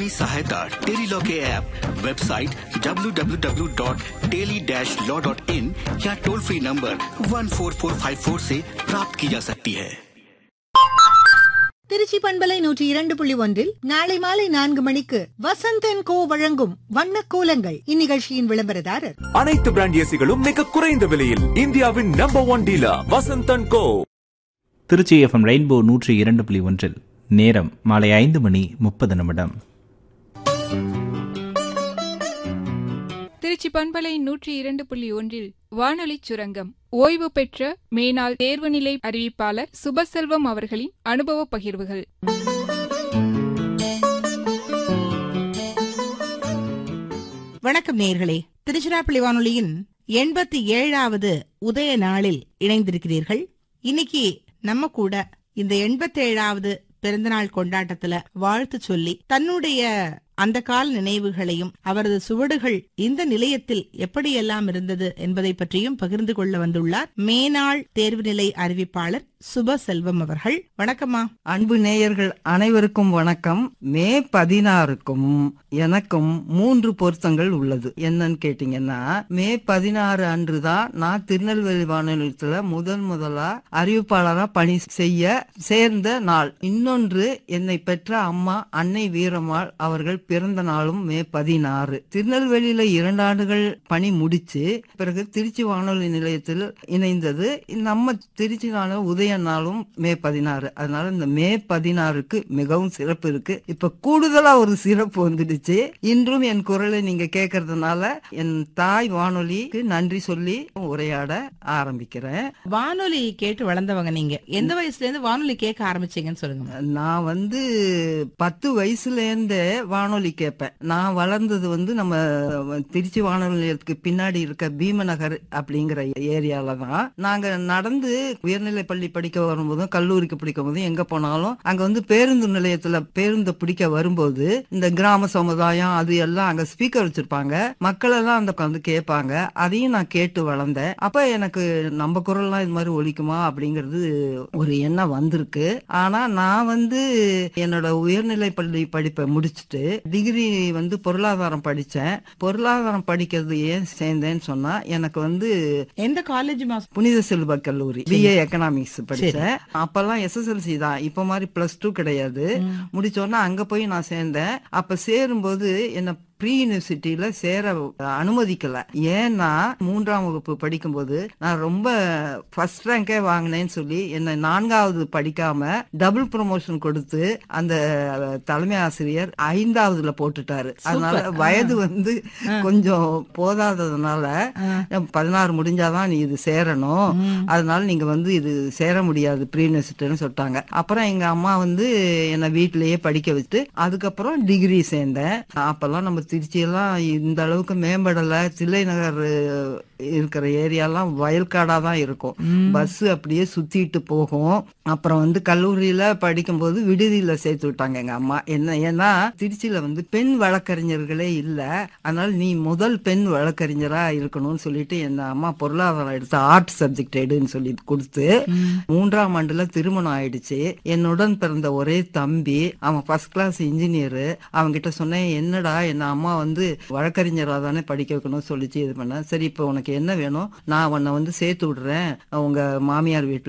आपकी सहायता टेलीलॉ के ऐप वेबसाइट www.teli-law.in या टोल फ्री नंबर 14454 से प्राप्त की जा सकती है திருச்சி பண்பலை நூற்றி இரண்டு புள்ளி ஒன்றில் நாளை மாலை நான்கு மணிக்கு வசந்தன் கோ வழங்கும் வண்ண கோலங்கள் இந்நிகழ்ச்சியின் விளம்பரதாரர் அனைத்து பிராண்ட் ஏசிகளும் மிக குறைந்த விலையில் இந்தியாவின் number one dealer Vasanthan co Tiruchi FM rainbow நூற்றி இரண்டு புள்ளி ஒன்றில் நேரம் மாலை ஐந்து மணி முப்பது நிமிடம் திருச்சி பண்பலை நூற்றி இரண்டு புள்ளி ஒன்றில் வானொலி சுரங்கம் ஓய்வு பெற்ற மேனாள் தேர்வுநிலை அறிவிப்பாளர் சுபசெல்வம் அவர்களின் அனுபவ பகிர்வுகள் வணக்கம் நேயர்களே திருச்சிராப்பள்ளி வானொலியின் எண்பத்தி ஏழாவது உதய நாளில் இணைந்திருக்கிறீர்கள் இன்னைக்கு நம்ம கூட இந்த எண்பத்தி ஏழாவது பிறந்தநாள் கொண்டாட்டத்துல வாழ்த்து சொல்லி தன்னுடைய அந்த கால நினைவுகளையும் அவரது சுவடுகள் இந்த நிலையத்தில் எப்படியெல்லாம் இருந்தது என்பதை பற்றியும் பகிர்ந்து கொள்ள வந்துள்ளார் மேனாள் தேர்வு நிலை அறிவிப்பாளர் சுப செல்வம் அவர்கள் வணக்கம்மா அன்பு நேயர்கள் அனைவருக்கும் வணக்கம் மே பதினாறுக்கும் எனக்கும் மூன்று பொருத்தங்கள் உள்ளது என்னன்னு கேட்டீங்கன்னா மே பதினாறு அன்று தான் நான் திருநெல்வேலி வானொலியத்துல முதல் முதலா அறிவிப்பாளரா பணி செய்ய சேர்ந்த நாள் இன்னொன்று என்னை பெற்ற அம்மா அன்னை வீரம்மாள் அவர்கள் பிறந்த நாளும் மே பதினாறு திருநெல்வேலியில இரண்டு ஆண்டுகள் பணி முடிச்சு பிறகு திருச்சி வானொலி நிலையத்தில் இணைந்தது நம்ம திருச்சி நாளும் உதய நாளும் மே பதினாறு அதனால இந்த மே பதினாறுக்கு மிகவும் சிறப்பு இருக்கு இப்ப கூடுதலா ஒரு சிறப்பு வந்துடுச்சு இன்றும் என் குரலை நீங்க கேட்கறதுனால என் தாய் வானொலிக்கு நன்றி சொல்லி உரையாட ஆரம்பிக்கிறேன் வானொலி கேட்டு வளர்ந்தவங்க நீங்க எந்த வயசுல இருந்து வானொலி கேட்க ஆரம்பிச்சீங்கன்னு சொல்லுங்க நான் வந்து பத்து வயசுல இருந்தே வானொலி கேட்பேன் நான் வளர்ந்தது வந்து நம்ம திருச்சி வானொலி நிலையத்துக்கு பின்னாடி இருக்க பீமநகர் அப்படிங்கிற ஏரியால தான் நாங்க நடந்து உயர்நிலை பள்ளி படிக்க வரும்போதும் கல்லூரிக்கு படிக்கும் போதும் எங்க போனாலும் அங்க வந்து பேருந்து நிலையத்துல பேருந்து பிடிக்க வரும்போது இந்த கிராம சமுதாயம் அது எல்லாம் அங்க ஸ்பீக்கர் வச்சிருப்பாங்க மக்கள் எல்லாம் அந்த உட்காந்து கேட்பாங்க அதையும் நான் கேட்டு வளர்ந்தேன் அப்ப எனக்கு நம்ம குரல்லாம் இது மாதிரி ஒலிக்குமா அப்படிங்கிறது ஒரு எண்ணம் வந்திருக்கு ஆனா நான் வந்து என்னோட உயர்நிலை பள்ளி படிப்பை முடிச்சுட்டு டிகிரி வந்து பொருளாதாரம் படிச்சேன் பொருளாதாரம் படிக்கிறது ஏன் சேர்ந்தேன்னு சொன்னா எனக்கு வந்து எந்த காலேஜ் மாஸ் புனித செல்வ கல்லூரி பிஏ எக்கனாமிக்ஸ் படிச்சேன் அப்பெல்லாம் எஸ்எஸ்எல்சி தான் இப்ப மாதிரி பிளஸ் டூ கிடையாது முடிச்ச உடனே அங்க போய் நான் சேர்ந்தேன் அப்ப சேரும்போது என்ன ப்ரீ யூனிவர்சிட்டியில சேர அனுமதிக்கல ஏன்னா மூன்றாம் வகுப்பு படிக்கும்போது நான் ரொம்ப ஃபர்ஸ்ட் ரேங்கே வாங்கினேன்னு சொல்லி என்ன நான்காவது படிக்காம டபுள் ப்ரொமோஷன் கொடுத்து அந்த தலைமை ஆசிரியர் ஐந்தாவதுல போட்டுட்டாரு அதனால வயது வந்து கொஞ்சம் போதாததுனால பதினாறு முடிஞ்சாதான் நீ இது சேரணும் அதனால நீங்க வந்து இது சேர முடியாது ப்ரீ யூனிவர்சிட்டின்னு சொல்லிட்டாங்க அப்புறம் எங்க அம்மா வந்து என்ன வீட்டிலேயே படிக்க வச்சுட்டு அதுக்கப்புறம் டிகிரி சேர்ந்தேன் அப்பெல்லாம் நம்ம திருச்சி எல்லாம் இந்த அளவுக்கு மேம்படல தில்லை நகர் இருக்கிற ஏரியாலாம் வயல்காடா தான் இருக்கும் பஸ் அப்படியே சுத்திட்டு போகும் அப்புறம் வந்து கல்லூரியில படிக்கும்போது விடுதியில சேர்த்து விட்டாங்க எங்க அம்மா என்ன ஏன்னா திருச்சியில வந்து பெண் வழக்கறிஞர்களே இல்ல அதனால நீ முதல் பெண் வழக்கறிஞரா இருக்கணும்னு சொல்லிட்டு என் அம்மா பொருளாதாரம் எடுத்து ஆர்ட் சப்ஜெக்ட் எடுன்னு சொல்லி கொடுத்து மூன்றாம் ஆண்டுல திருமணம் ஆயிடுச்சு என்னுடன் பிறந்த ஒரே தம்பி அவன் ஃபர்ஸ்ட் கிளாஸ் இன்ஜினியர் அவங்க கிட்ட சொன்னேன் என்னடா என்ன அம்மா வந்து வழக்கறிஞரா தானே படிக்க வைக்கணும்னு சொல்லிச்சு இது பண்ண சரி இப்போ உனக்கு என்ன வேணும் நான் உன்னை வந்து சேர்த்து விடுறேன் உங்க மாமியார் வீட்டுல